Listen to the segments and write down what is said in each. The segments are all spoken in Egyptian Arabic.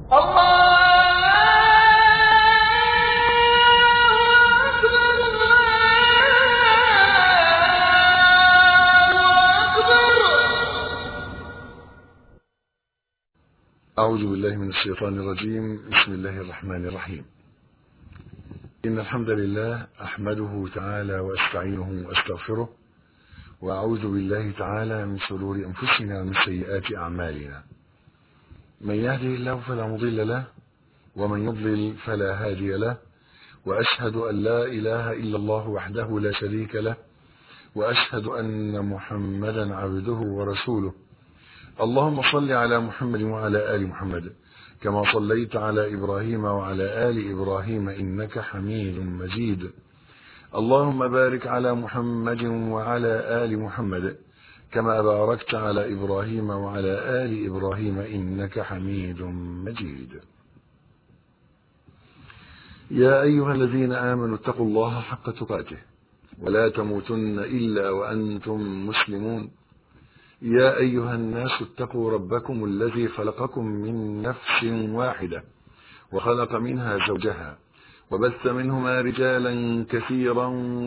أعوذ بالله من الشيطان الرجيم بسم الله الرحمن الرحيم إن الحمد لله أحمده تعالى وأستعينه وأستغفره وأعوذ بالله تعالى من شرور أنفسنا ومن سيئات أعمالنا من يهده الله فلا مضل له ومن يضلل فلا هادي له وأشهد أن لا إله إلا الله وحده لا شريك له وأشهد أن محمدا عبده ورسوله اللهم صل على محمد وعلى آل محمد كما صليت على إبراهيم وعلى آل إبراهيم إنك حميد مجيد اللهم بارك على محمد وعلى آل محمد كما باركت على إبراهيم وعلى آل إبراهيم إنك حميد مجيد يا أيها الذين آمنوا اتقوا الله حق تقاته ولا تموتن إلا وأنتم مسلمون يا أيها الناس اتقوا ربكم الذي خلقكم من نفس واحدة وخلق منها زوجها وبث منهما رجالا كثيرا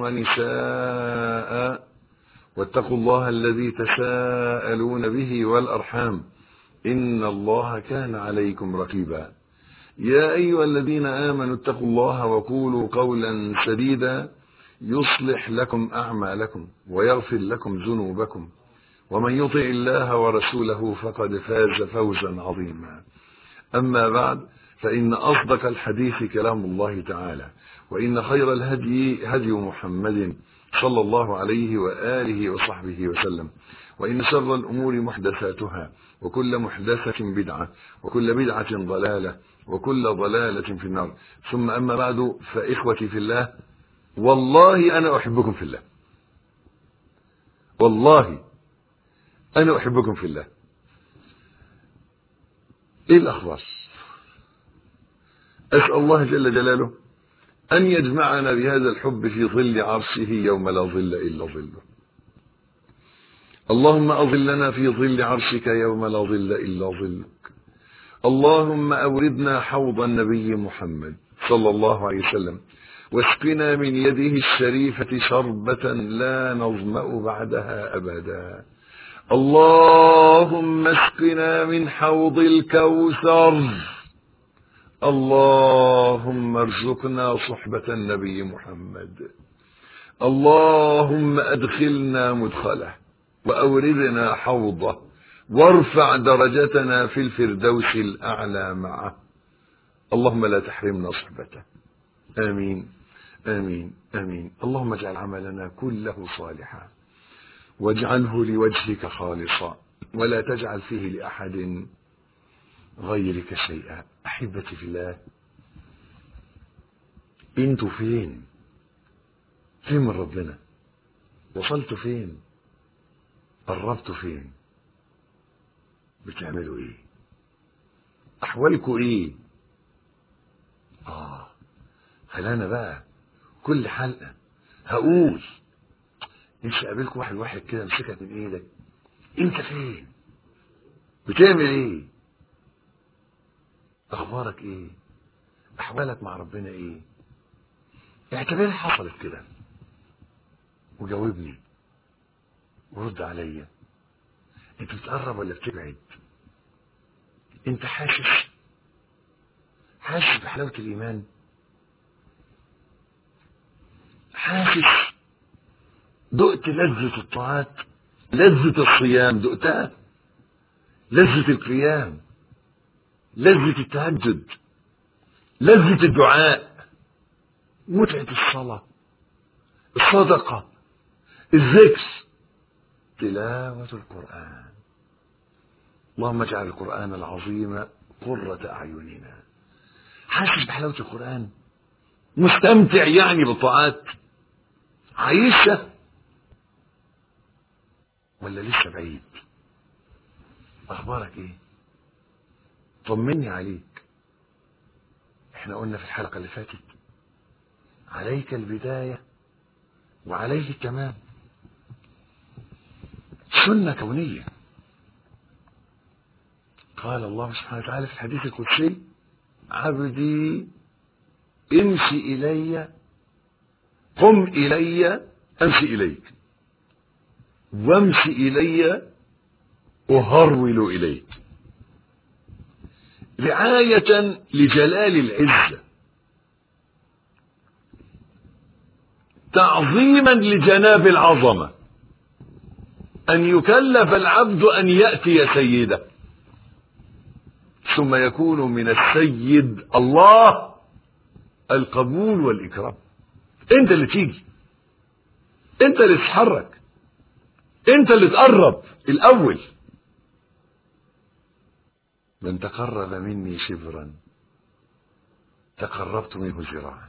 ونساء واتقوا الله الذي تساءلون به والأرحام إن الله كان عليكم رقيبا يا أيها الذين آمنوا اتقوا الله وقولوا قولا سديدا يصلح لكم أعمالكم ويغفر لكم ذنوبكم ومن يطع الله ورسوله فقد فاز فوزا عظيما أما بعد فإن أصدق الحديث كلام الله تعالى وإن خير الهدي هدي محمد صلى الله عليه وآله وصحبه وسلم وإن شر الأمور محدثاتها وكل محدثة بدعة وكل بدعة ضلالة وكل ضلالة في النار ثم أما بعد فإخوتي في الله والله أنا أحبكم في الله والله أنا أحبكم في الله إيه الأخبار أسأل الله جل جلاله أن يجمعنا بهذا الحب في ظل عرشه يوم لا ظل إلا ظله اللهم أظلنا في ظل عرشك يوم لا ظل إلا ظلك اللهم أوردنا حوض النبي محمد صلى الله عليه وسلم واسقنا من يده الشريفة شربة لا نظمأ بعدها أبدا اللهم اسقنا من حوض الكوثر اللهم ارزقنا صحبة النبي محمد اللهم ادخلنا مدخله واوردنا حوضه وارفع درجتنا في الفردوس الاعلى معه اللهم لا تحرمنا صحبته امين امين امين اللهم اجعل عملنا كله صالحا واجعله لوجهك خالصا ولا تجعل فيه لأحد غيرك شيئا أحبتي في الله انتوا فين فين من ربنا وصلتوا فين قربتوا فين بتعملوا ايه احوالكم ايه اه خلانا بقى كل حلقة هقول نفسي اقابلكم واحد واحد كده امسكك من ايدك انت فين بتعمل ايه اخبارك ايه احوالك مع ربنا ايه اعتبرها حصلت كده وجاوبني ورد عليا انت بتقرب ولا بتبعد انت حاسس حاسس بحلاوة الايمان حاسس دقت لذة الطاعات لذة الصيام دقتها لذة القيام لذة التهجد لذة الدعاء متعة الصلاة الصدقة الذكر تلاوة القرآن اللهم اجعل القرآن العظيم قرة أعيننا حاسس بحلاوة القرآن مستمتع يعني بالطاعات عايشة ولا لسه بعيد اخبارك ايه طمني عليك احنا قلنا في الحلقة اللي فاتت عليك البداية وعليه التمام سنة كونية قال الله سبحانه وتعالى في الحديث القدسي عبدي امشي إلي قم إلي أمشي إليك وامشي إلي أهرول إليك رعاية لجلال العزة تعظيما لجناب العظمة أن يكلف العبد أن يأتي سيده ثم يكون من السيد الله القبول والإكرام أنت اللي تيجي أنت اللي تتحرك أنت اللي تقرب الأول من تقرب مني شبرا تقربت منه ذراعا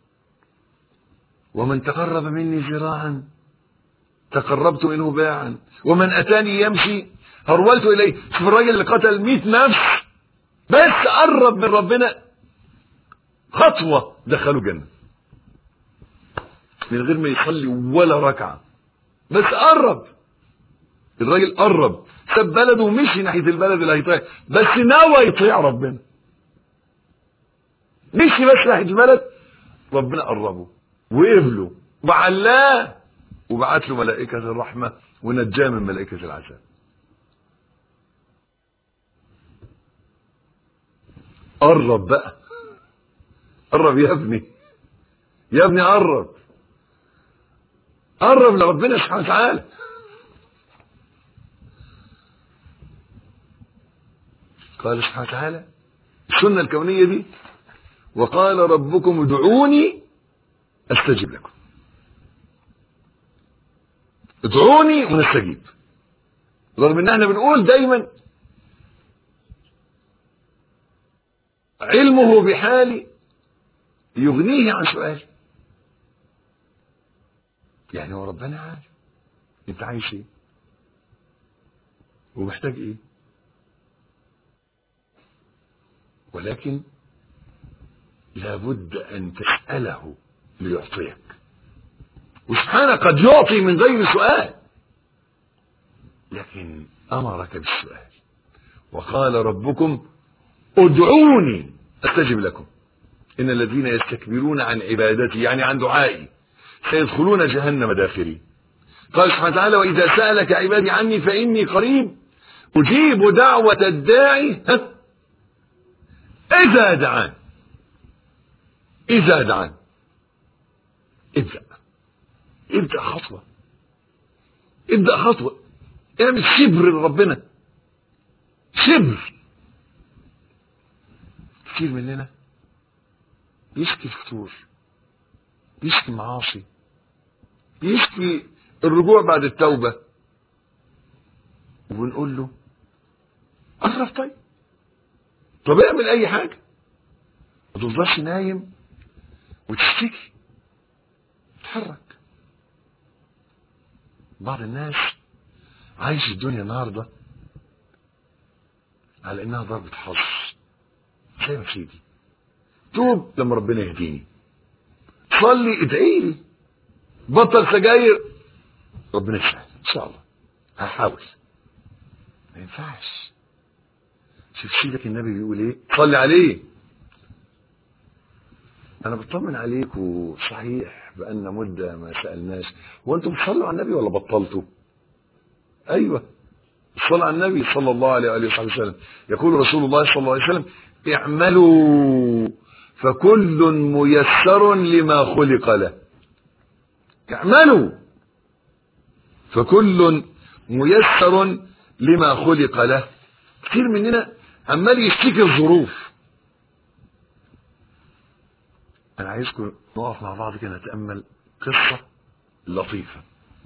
ومن تقرب مني ذراعا تقربت منه باعا ومن اتاني يمشي هرولت اليه شوف الراجل اللي قتل مئة نفس بس قرب من ربنا خطوة دخلوا جنة من غير ما يصلي ولا ركعة بس قرب الراجل قرب ساب بلده ومشي ناحية البلد اللي هيطيع بس نوى يطيع ربنا مشي بس ناحية البلد ربنا قربه وقبله وعلاه وبعت له ملائكة الرحمة ونجاه من ملائكة العذاب قرب بقى قرب يا ابني يا ابني قرب قرب لربنا سبحانه وتعالى قال سبحانه وتعالى السنة الكونية دي وقال ربكم ادعوني استجب لكم ادعوني ونستجيب رغم ان احنا بنقول دايما علمه بحالي يغنيه عن سؤالي يعني هو ربنا عارف انت عايش ايه ومحتاج ايه ولكن لابد ان تسأله ليعطيك وسبحانه قد يعطي من غير سؤال لكن امرك بالسؤال وقال ربكم ادعوني استجب لكم ان الذين يستكبرون عن عبادتي يعني عن دعائي سيدخلون جهنم داخرين قال سبحانه وتعالى واذا سالك عبادي عني فاني قريب اجيب دعوه الداعي اذا دعان اذا دعان ابدا ابدا خطوه ابدا خطوه اعمل شبر لربنا شبر كتير مننا يشكي الفتور يشكي المعاصي يشكي الرجوع بعد التوبة وبنقول له قرب طيب طب اعمل اي حاجة ما تفضلش نايم وتشتكي اتحرك بعض الناس عايش الدنيا النهارده على انها ضربة حظ زي ما سيدي توب لما ربنا يهديني صلي ادعي لي بطل سجاير ربنا يسهل ان شاء الله هحاول ما ينفعش شوف سيدك النبي بيقول ايه صلي عليه انا بطمن عليك وصحيح بقالنا مده ما سالناش هو انتم بتصلوا على النبي ولا بطلتوا ايوه الصلاة على النبي صلى الله عليه وآله وصحبه وسلم يقول رسول الله صلى الله عليه وسلم اعملوا فكل ميسر لما خلق له اعملوا فكل ميسر لما خلق له كتير مننا عمال يشتكي الظروف انا عايزكم نقف مع بعض كده نتامل قصه لطيفه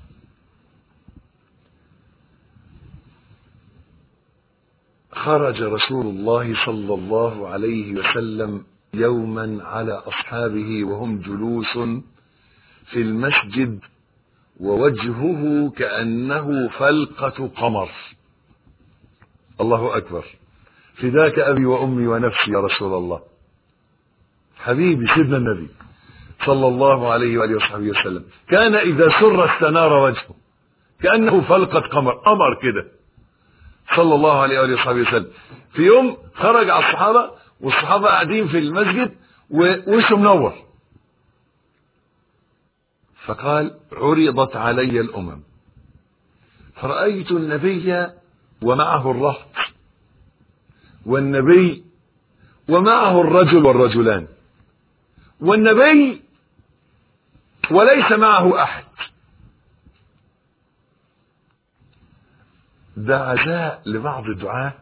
خرج رسول الله صلى الله عليه وسلم يوما على اصحابه وهم جلوس في المسجد ووجهه كانه فلقه قمر الله اكبر فداك ابي وامي ونفسي يا رسول الله حبيبي سيدنا النبي صلى الله عليه واله وصحبه وسلم كان اذا سر استنار وجهه كانه فلقه قمر قمر كده صلى الله عليه وآله وصحبه وسلم في يوم خرج على الصحابة والصحابة قاعدين في المسجد ووشه منور فقال عرضت علي الأمم فرأيت النبي ومعه الرهط والنبي ومعه الرجل والرجلان والنبي وليس معه أحد ده عزاء لبعض الدعاة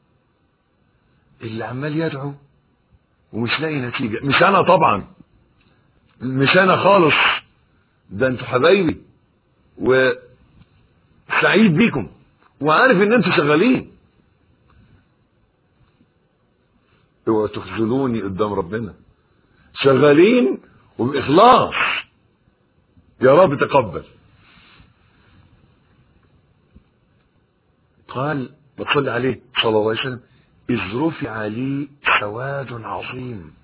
اللي عمال يدعو ومش لاقي نتيجة مش أنا طبعا مش أنا خالص ده انتوا حبايبي وسعيد بيكم وعارف ان انتوا شغالين اوعوا تخذلوني قدام ربنا شغالين وبإخلاص يا رب تقبل قال بتصلي عليه صلى الله عليه وسلم إذ رفع لي سواد عظيم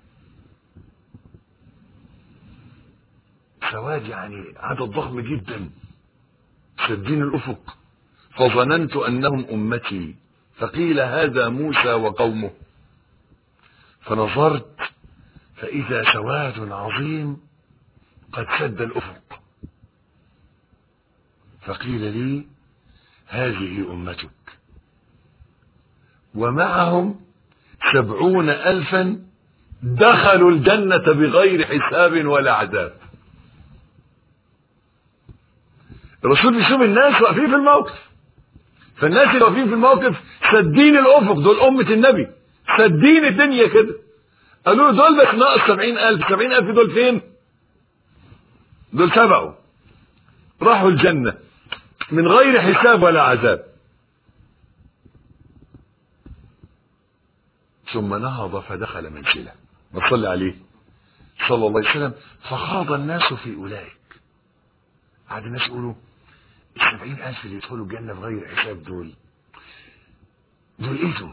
سواد يعني عدد ضخم جدا سدين الأفق فظننت أنهم أمتي فقيل هذا موسى وقومه فنظرت فإذا سواد عظيم قد سد الأفق فقيل لي هذه أمتك ومعهم سبعون ألفا دخلوا الجنة بغير حساب ولا عذاب الرسول بيشوف الناس واقفين في الموقف فالناس اللي واقفين في الموقف سدين الأفق دول أمة النبي سدين الدنيا كده قالوا له دول بس ناقص سبعين ألف سبعين ألف دول فين دول سبعوا راحوا الجنة من غير حساب ولا عذاب ثم نهض فدخل منزله وصلى عليه صلى الله عليه وسلم فخاض الناس في أولئك قعد الناس يقولوا السبعين ألف اللي يدخلوا الجنة بغير حساب دول دول ايه دول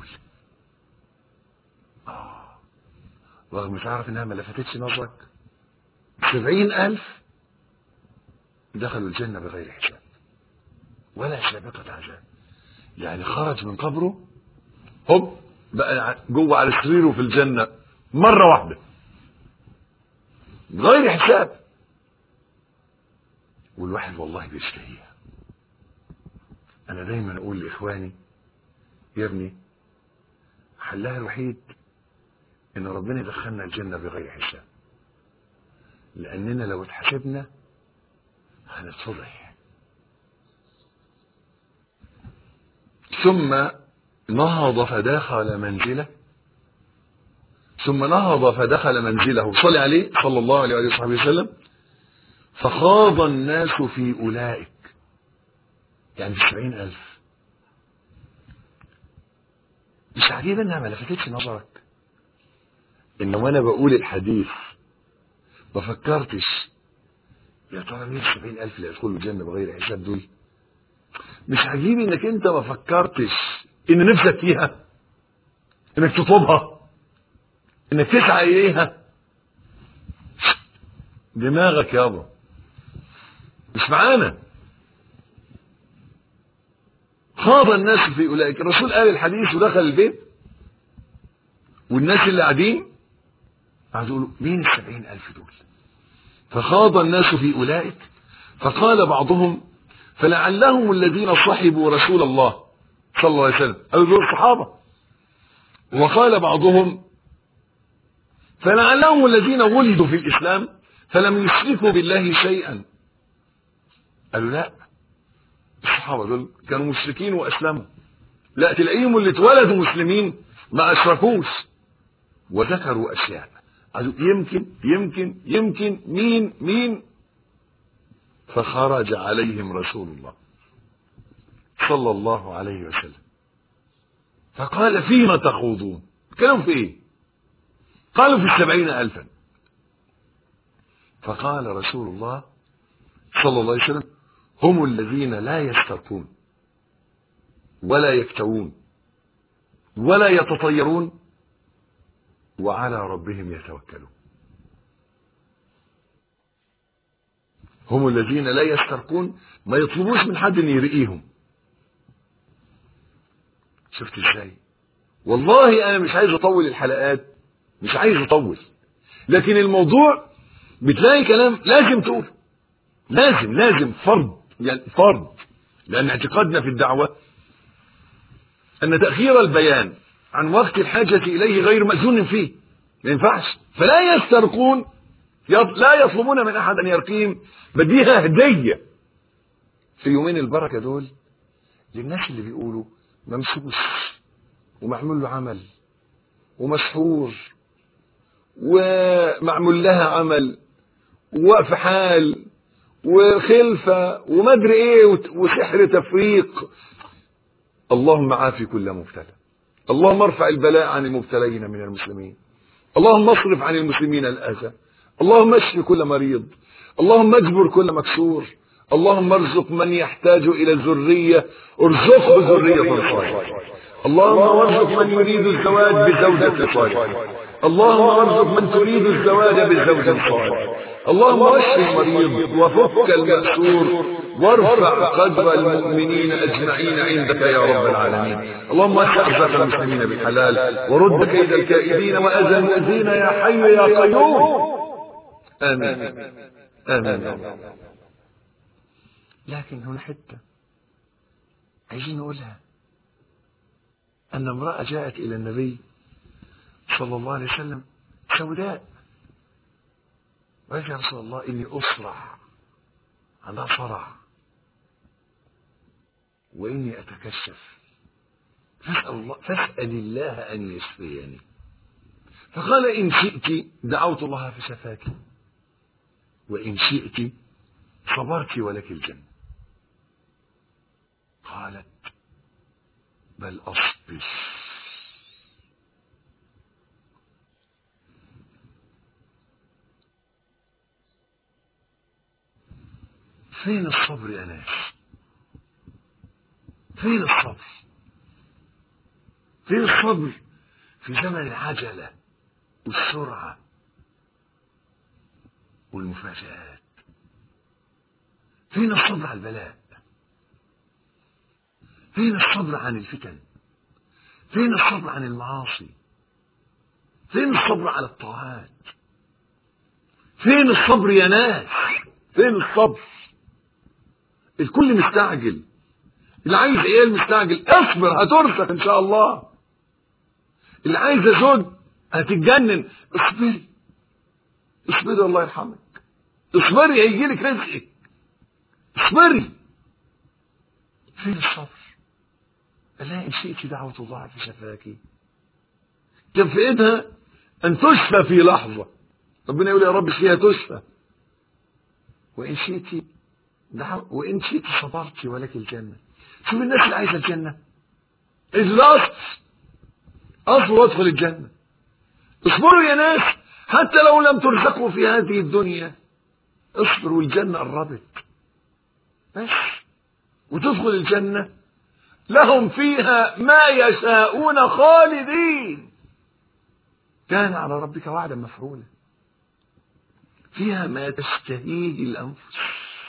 آه. رغم تعرف انها ما لفتتش نظرك سبعين ألف دخلوا الجنة بغير حساب ولا سابقة عذاب يعني خرج من قبره هوب بقى جوه على سريره في الجنة مرة واحدة بغير حساب والواحد والله بيشتهيها انا دايما اقول لاخواني يا ابني حلها الوحيد ان ربنا يدخلنا الجنة بغير حساب لاننا لو اتحسبنا هنتفضح ثم نهض فدخل منزله ثم نهض فدخل منزله صلى عليه صلى الله عليه وصحبه وسلم فخاض الناس في أولئك يعني في السبعين ألف مش عجيب انها ما لفتتش نظرك ان وانا بقول الحديث ما فكرتش يا ترى مين السبعين ألف اللي يدخلوا الجنة بغير حساب دول مش عجيب انك انت ما فكرتش ان نفسك فيها انك تطلبها انك تسعى اليها دماغك يابا مش معانا خاض الناس في اولئك الرسول قال الحديث ودخل البيت والناس اللي قاعدين قعدوا يقولوا مين السبعين ألف دول فخاض الناس في أولئك فقال بعضهم فلعلهم الذين صحبوا رسول الله صلى الله عليه وسلم قالوا دول الصحابة وقال بعضهم فلعلهم الذين ولدوا في الإسلام فلم يشركوا بالله شيئا قالوا لا الصحابة دول كانوا مشركين وأسلموا لا تلاقيهم اللي اتولدوا مسلمين ما أشركوش وذكروا أشياء قالوا يمكن يمكن يمكن مين مين فخرج عليهم رسول الله صلى الله عليه وسلم فقال فيما تخوضون كانوا في ايه قالوا في السبعين ألفا فقال رسول الله صلى الله عليه وسلم هم الذين لا يسترقون ولا يكتوون ولا يتطيرون وعلى ربهم يتوكلون هم الذين لا يسترقون ما يطلبوش من حد ان يرقيهم شفت ازاي والله انا مش عايز اطول الحلقات مش عايز اطول لكن الموضوع بتلاقي كلام لازم تقوله لازم لازم فرض يعني فرض لان اعتقادنا في الدعوه ان تاخير البيان عن وقت الحاجه اليه غير ماذون فيه ما ينفعش فلا يسترقون لا يطلبون من احد ان يرقيهم بديها هديه في يومين البركه دول للناس اللي بيقولوا ممسوس ومعمول له عمل ومسحور ومعمول لها عمل ووقف حال وخلفة ومدري ايه وسحر تفريق اللهم عافي كل مبتلى اللهم ارفع البلاء عن المبتلين من المسلمين اللهم اصرف عن المسلمين الأذى اللهم اشف كل مريض اللهم اجبر كل مكسور اللهم ارزق من يحتاج إلى الذرية ارزقه ذرية صالحة اللهم ارزق من يريد الزواج بزوجة صالحة اللهم ارزق من تريد الزواج بزوج صالح اللهم اشف المريض وفك المأسور وارفع قدر المؤمنين اجمعين عندك يا رب العالمين اللهم اشف ارزاق المسلمين بالحلال ورد كيد الكائدين واذى المؤذين يا حي يا قيوم امين امين لكن هنا حته عايزين نقولها ان امراه جاءت الى النبي صلى الله عليه وسلم سوداء وقالت يا رسول الله إني أصرع عندها صرع وإني أتكشف فاسأل الله, فاسأل الله أن يشفيني فقال إن شئت دعوت الله فشفاك وإن شئت صبرت ولك الجنة قالت بل أصبر فين الصبر يا ناس فين الصبر فين الصبر في زمن العجلة والسرعة والمفاجآت فين الصبر على البلاء فين الصبر عن الفتن فين الصبر عن المعاصي فين الصبر على الطاعات فين الصبر يا ناس فين الصبر الكل مستعجل اللي عايز عيال مستعجل اصبر هترزق ان شاء الله اللي عايزه زوج هتتجنن اصبري اصبري الله يرحمك اصبري هيجي لك رزقك اصبري فين الصبر الا ان شئت دعوة الله في شفاك كان في ايدها ان تشفى في لحظة ربنا يقول يا رب فيها تشفى وان شئت دعوة وإن شئت صبرت ولك الجنة شوف الناس اللي عايزة الجنة اجلست أصبر وادخل الجنة اصبروا يا ناس حتى لو لم ترزقوا في هذه الدنيا اصبروا الجنة قربت بس وتدخل الجنة لهم فيها ما يشاءون خالدين كان على ربك وعدا مفعولا فيها ما تشتهيه الأنفس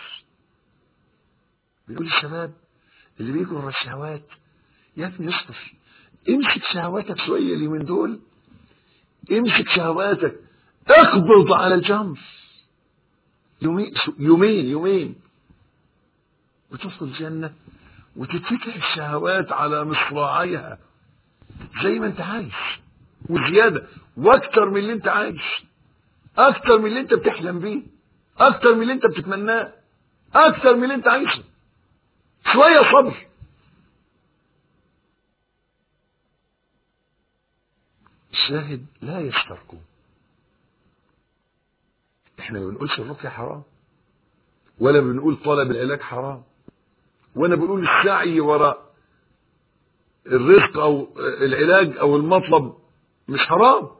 بيقول الشباب اللي بيجروا ورا الشهوات يا ابني اصبر امسك شهواتك شويه اليومين دول امسك شهواتك اقبض على الجمر يومين يومين يومين وتدخل الجنة وتتفتح الشهوات على مصراعيها زي ما انت عايز وزيادة واكتر من اللي انت عايز اكتر من اللي انت بتحلم بيه اكتر من اللي انت بتتمناه اكتر من اللي انت عايزه شوية صبر الشاهد لا يسترقون احنا ما بنقولش الرقية حرام ولا بنقول طلب العلاج حرام ولا بنقول السعي وراء الرزق او العلاج او المطلب مش حرام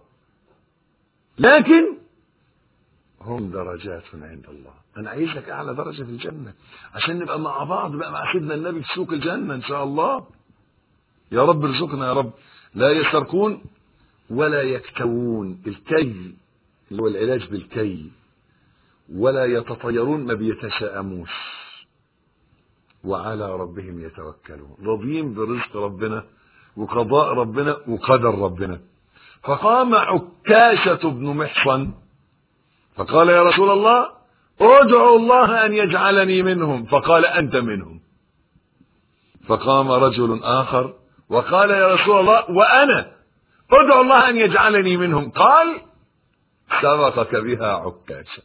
لكن هم درجات عند الله انا عايز لك اعلى درجه في الجنه عشان نبقى مع بعض بقى مع سيدنا النبي في سوق الجنه ان شاء الله يا رب ارزقنا يا رب لا يسرقون ولا يكتوون الكي اللي هو العلاج بالكي ولا يتطيرون ما بيتشائموش وعلى ربهم يتوكلون راضيين برزق ربنا وقضاء ربنا وقدر ربنا فقام عكاشة بن محصن فقال يا رسول الله ادعو الله أن يجعلني منهم فقال أنت منهم فقام رجل آخر وقال يا رسول الله وأنا ادعو الله أن يجعلني منهم قال سبقك بها عكاشة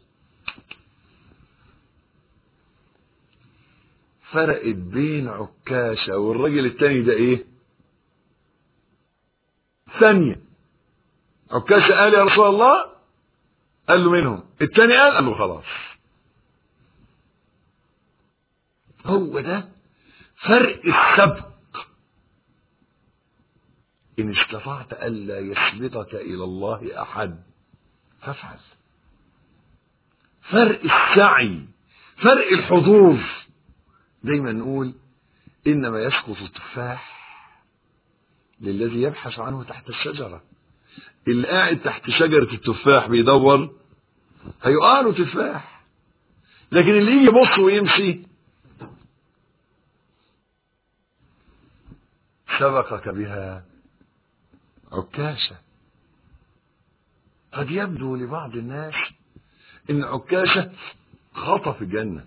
فرقت بين عكاشة والراجل التاني ده ايه ثانية عكاشة قال يا رسول الله قال له منهم التاني قال قال له خلاص هو ده فرق السبق إن استطعت ألا يسبقك إلى الله أحد فافعل فرق السعي فرق الحضور دايما نقول إنما يسقط التفاح للذي يبحث عنه تحت الشجرة اللي قاعد تحت شجرة التفاح بيدور هيقع له تفاح لكن اللي يجي يبص ويمشي سبقك بها عكاشة قد يبدو لبعض الناس ان عكاشة خطف الجنة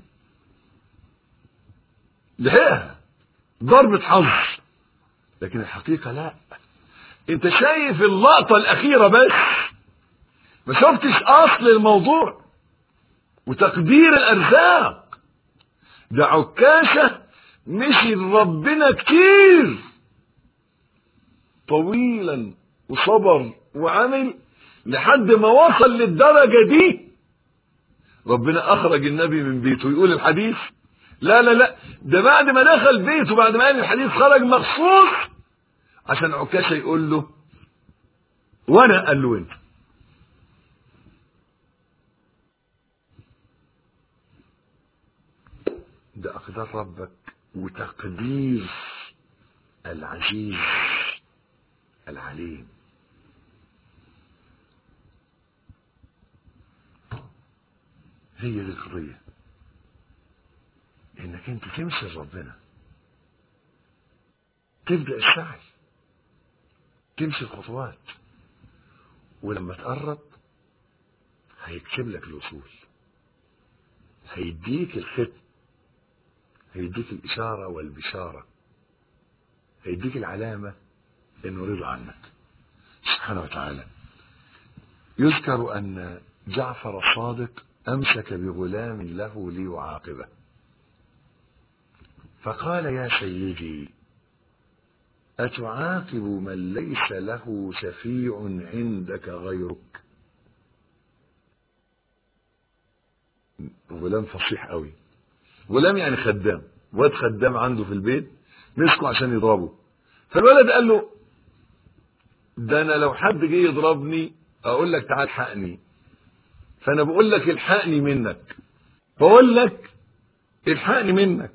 لحقها ضربة حظ لكن الحقيقة لا انت شايف اللقطة الاخيرة بس ما شفتش اصل الموضوع وتقدير الارزاق ده عكاشة مشي ربنا كتير طويلا وصبر وعمل لحد ما وصل للدرجة دي ربنا أخرج النبي من بيته يقول الحديث لا لا لا ده بعد ما دخل بيته بعد ما قال الحديث خرج مخصوص عشان عكاشة يقول له وانا قال له انت ده اقدار ربك وتقدير العزيز العليم هي دي القضية انك انت تمشي لربنا تبدأ السعي تمشي الخطوات ولما تقرب هيكتب لك الوصول هيديك الختم هيديك الإشارة والبشارة هيديك العلامة انه رضى عنك سبحانه وتعالى يذكر ان جعفر الصادق امسك بغلام له ليعاقبه فقال يا سيدي اتعاقب من ليس له شفيع عندك غيرك غلام فصيح قوي غلام يعني خدام واد خدام عنده في البيت مسكه عشان يضربه فالولد قال له ده انا لو حد جه يضربني اقول لك تعال الحقني فانا بقول لك الحقني منك بقول لك الحقني منك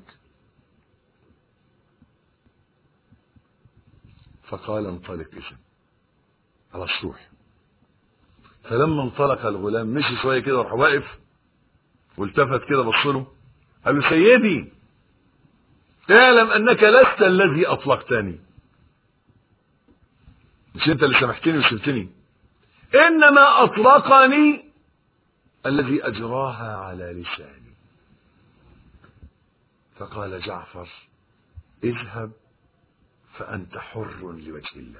فقال انطلق اذا خلاص روح فلما انطلق الغلام مشي شويه كده وراح واقف والتفت كده بص له قال له سيدي اعلم انك لست الذي اطلقتني مش انت اللي سامحتني وسبتني انما اطلقني الذي اجراها على لساني فقال جعفر اذهب فانت حر لوجه الله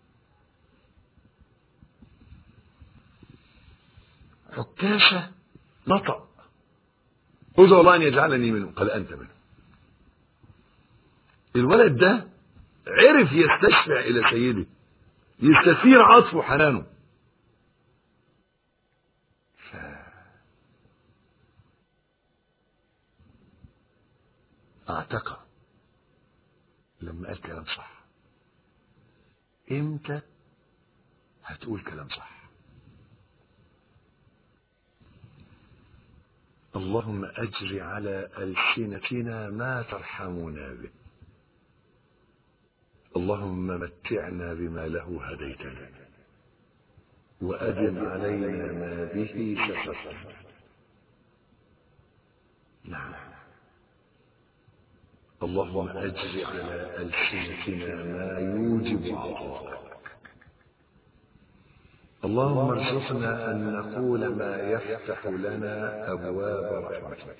عكاشة نطق ادعو الله ان يجعلني منهم قال انت منهم الولد ده عرف يستشفع الى سيده يستثير عطفه وحنانه ف... اعتقى لما قال كلام صح امتى هتقول كلام صح اللهم اجر على السنتنا ما ترحمنا به اللهم متعنا بما له هديتنا وأدم علينا ما به سترتنا نعم اللهم أجر على ألسنتنا ما يوجب عطاءك اللهم ارزقنا أن نقول ما يفتح لنا أبواب رحمتك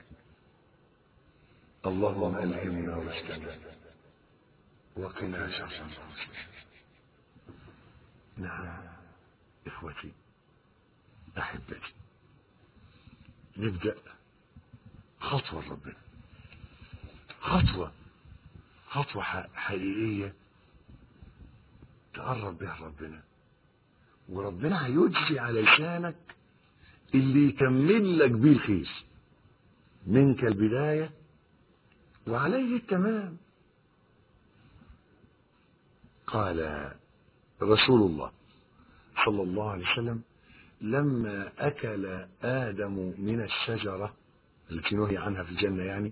اللهم ألهمنا رشدنا وقنا شر المسلمين نعم إخوتي أحبتي نبدأ خطوة ربنا خطوة خطوة حقيقية تقرب بها ربنا وربنا هيجزي على لسانك اللي يكمل لك بيه الخير منك البداية وعليه التمام قال رسول الله صلى الله عليه وسلم لما أكل آدم من الشجرة التي نهي عنها في الجنة يعني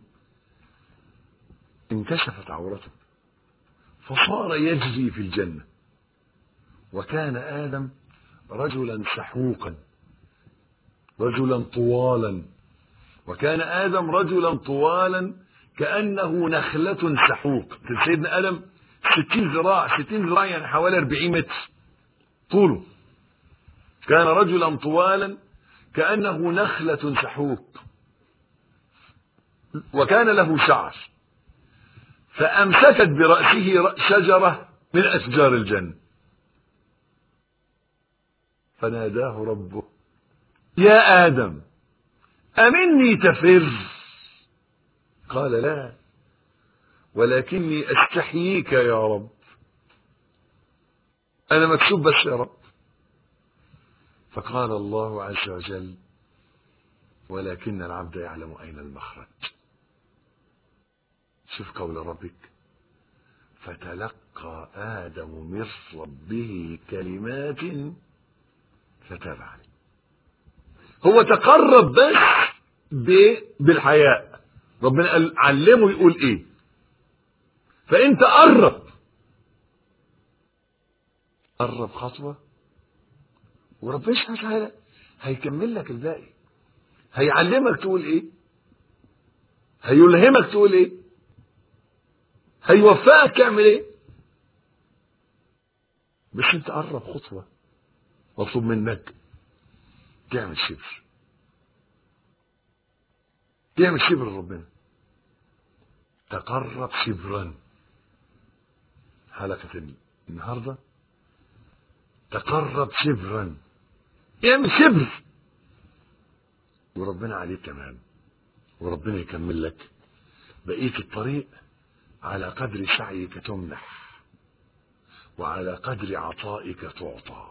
انكشفت عورته فصار يجري في الجنة وكان آدم رجلا سحوقا رجلا طوالا وكان آدم رجلا طوالا كأنه نخلة سحوق سيدنا آدم ستين ذراع ستين ذراع يعني حوالي أربعين متر طوله كان رجلا طوالا كأنه نخلة سحوق وكان له شعر فأمسكت برأسه شجرة من أشجار الجنة فناداه ربه يا آدم أمني تفر قال لا ولكني أستحييك يا رب أنا مكسوب بس يا رب فقال الله عز وجل ولكن العبد يعلم أين المخرج شوف قول ربك فتلقى آدم من ربه كلمات فتاب عليه هو تقرب بس بالحياء ربنا قال علمه يقول ايه فانت قرب قرب خطوه وربنا سبحانه وتعالى هيكمل لك الباقي هيعلمك تقول ايه هيلهمك تقول ايه هيوفقك تعمل ايه بس انت قرب خطوه مطلوب منك تعمل شبر تعمل شبر لربنا تقرب شبرا حلقة النهاردة تقرب شبرا اعمل شبر وربنا عليه تمام وربنا يكمل لك بقية الطريق على قدر سعيك تمنح وعلى قدر عطائك تعطى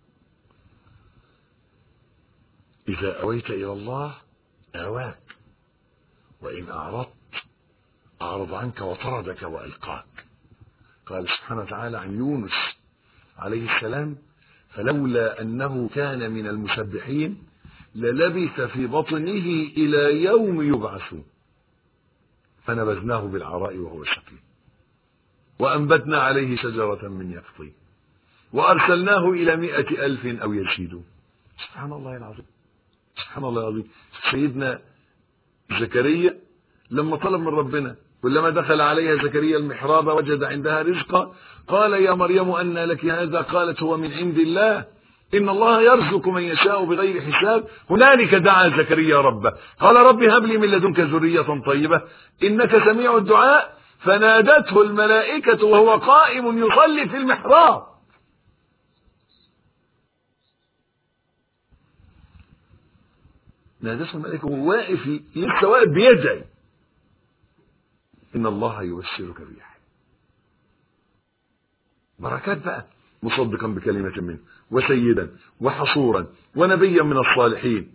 إذا أويت إلى الله آواك وإن أعرضت أعرض عنك وطردك وألقاك قال سبحانه وتعالى عن يونس عليه السلام فلولا أنه كان من المسبحين للبث في بطنه إلى يوم يبعثون فنبذناه بالعراء وهو سقيم وأنبتنا عليه شجرة من يقطين وأرسلناه إلى مائة ألف أو يزيدون سبحان الله العظيم سبحان الله العظيم سيدنا زكريا لما طلب من ربنا كلما دخل عليها زكريا المحراب وجد عندها رزقا قال يا مريم أن لك هذا قالت هو من عند الله إن الله يرزق من يشاء بغير حساب هنالك دعا زكريا ربه قال رب هب لي من لدنك ذرية طيبة إنك سميع الدعاء فنادته الملائكة وهو قائم يصلي في المحراب نادته الملائكة وهو واقف لسه واقف بيدعي إن الله يبشرك بيحيى بركات بقى مصدقا بكلمة منه وسيدا وحصورا ونبيا من الصالحين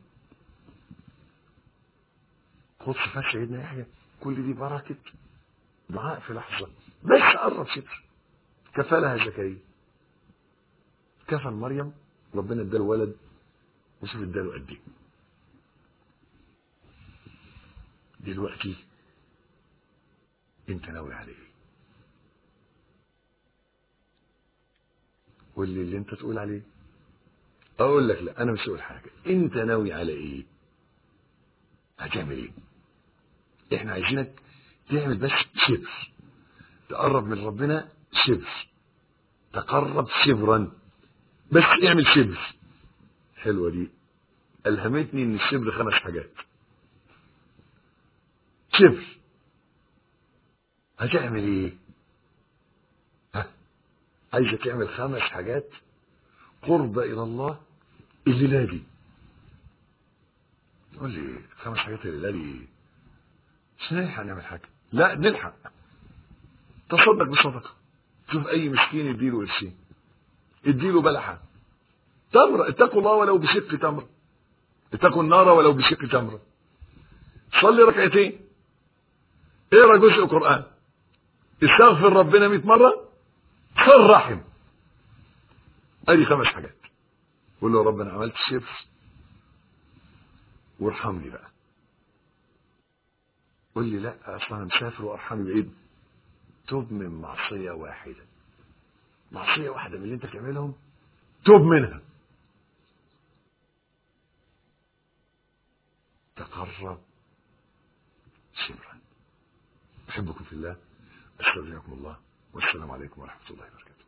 خد صفات سيدنا يحيى كل دي بركة دعاء في لحظة بس قرب ستر كفلها زكريا كفل مريم ربنا اداله ولد وشوف اداله قد ايه دلوقتي انت ناوي على ايه قول لي اللي انت تقول عليه اقول لك لا انا مش هقول حاجه انت ناوي على ايه هتعمل ايه احنا عايزينك تعمل بس شبر تقرب من ربنا شبر تقرب شبرا بس اعمل شبر حلوة دي ألهمتني إن الشبر خمس حاجات شبر هتعمل إيه؟ ها؟ عايزة تعمل خمس حاجات قرب إلى الله الليلة دي تقول لي خمس حاجات الليلة دي مش نلحق نعمل حاجة لا نلحق تصدق بصدقة شوف أي مسكين اديله قرشين اديله بلحة تمرة اتقوا الله ولو بشق تمرة اتقوا النار ولو بشق تمرة صلي ركعتين اقرا جزء قرآن استغفر ربنا 100 مرة صل رحم ادي خمس حاجات قول له يا رب انا عملت شبر وارحمني بقى قول لي لا اصلا انا مسافر وارحمني بعيد توب من معصية واحدة معصية واحدة من اللي انت بتعملهم توب منها تقرب شبرا أحبكم في الله أستودعكم الله والسلام عليكم ورحمة الله وبركاته